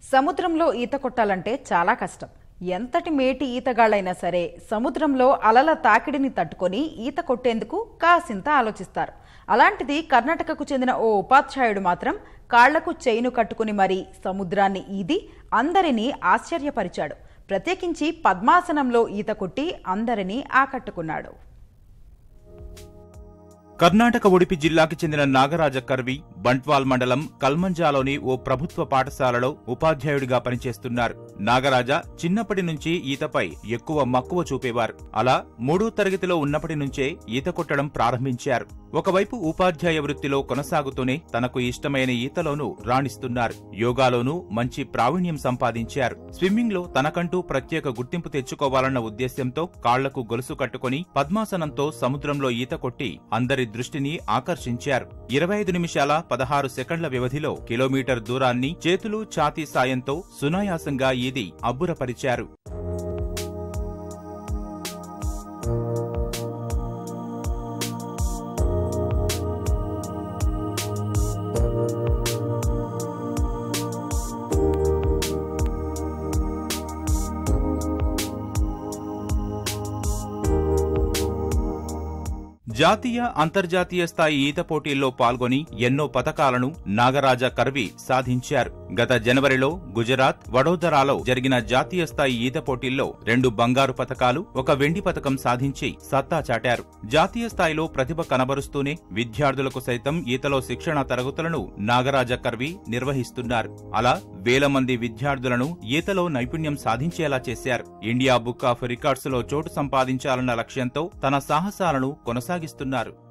సముద్రంలో ఈత కొట్టాలంటే చాలా కష్టం ఎంతటి మేటి ఈతగాళ్ళైనా సరే సముద్రంలో అలల తాకిడిని తట్టుకొని ఈత కొట్టేందుకు కాసింత ఆలోచిస్తారు అలాంటిది కర్ణాటకకు చెందిన ఓ ఉపాధ్యాయుడు మాత్రం కాళ్లకు చైను కట్టుకుని మరీ సముద్రాన్ని ఈది అందరినీ ఆశ్చర్యపరిచాడు ప్రత్యేకించి పద్మాసనంలో ఈత కొట్టి అందరినీ ఆకట్టుకున్నాడు కర్ణాటక ఉడిపి జిల్లాకి చెందిన నాగరాజ కర్వి బంట్వాల్ మండలం కల్మంజాలోని ఓ ప్రభుత్వ పాఠశాలలో ఉపాధ్యాయుడిగా పనిచేస్తున్నారు నాగరాజ చిన్నప్పటి నుంచి ఈతపై ఎక్కువ మక్కువ చూపేవారు అలా మూడో తరగతిలో ఉన్నప్పటి నుంచే ఈత కొట్టడం ప్రారంభించారు ఒకవైపు ఉపాధ్యాయ వృత్తిలో కొనసాగుతూనే తనకు ఇష్టమైన ఈతలోనూ రాణిస్తున్నారు యోగాలోనూ మంచి ప్రావీణ్యం సంపాదించారు స్విమ్మింగ్ లో తనకంటూ ప్రత్యేక గుర్తింపు తెచ్చుకోవాలన్న ఉద్దేశ్యంతో కాళ్లకు గొలుసు కట్టుకుని పద్మాసనంతో సముద్రంలో ఈత కొట్టి అందరి దృష్టిని ఆకర్షించారు ఇరవై ఐదు నిమిషాల పదహారు సెకండ్ల వ్యవధిలో కిలోమీటర్ దూరాన్ని చేతులు ఛాతీ సాయంతో సునాయాసంగా ఈది అబ్బురపరిచారు జాతీయ అంతర్జాతీయ స్థాయి ఈత పోటీల్లో పాల్గొని ఎన్నో పతకాలను నాగరాజ కర్వి సాధించారు గత జనవరిలో గుజరాత్ వడోదరాలో జరిగిన జాతీయ స్థాయి ఈత పోటీల్లో రెండు బంగారు పతకాలు ఒక వెండి పతకం సాధించి సత్తా చాటారు జాతీయ స్థాయిలో ప్రతిభ కనబరుస్తూనే విద్యార్థులకు సైతం ఈతలో శిక్షణ తరగతులను నాగరాజ కర్వి నిర్వహిస్తున్నారు అలా వేల మంది విద్యార్థులను ఈతలో నైపుణ్యం సాధించేలా చేశారు ఇండియా బుక్ ఆఫ్ రికార్డ్స్ లో చోటు సంపాదించాలన్న లక్ష్యంతో తన సాహసాలను కొనసాగిస్తున్నారు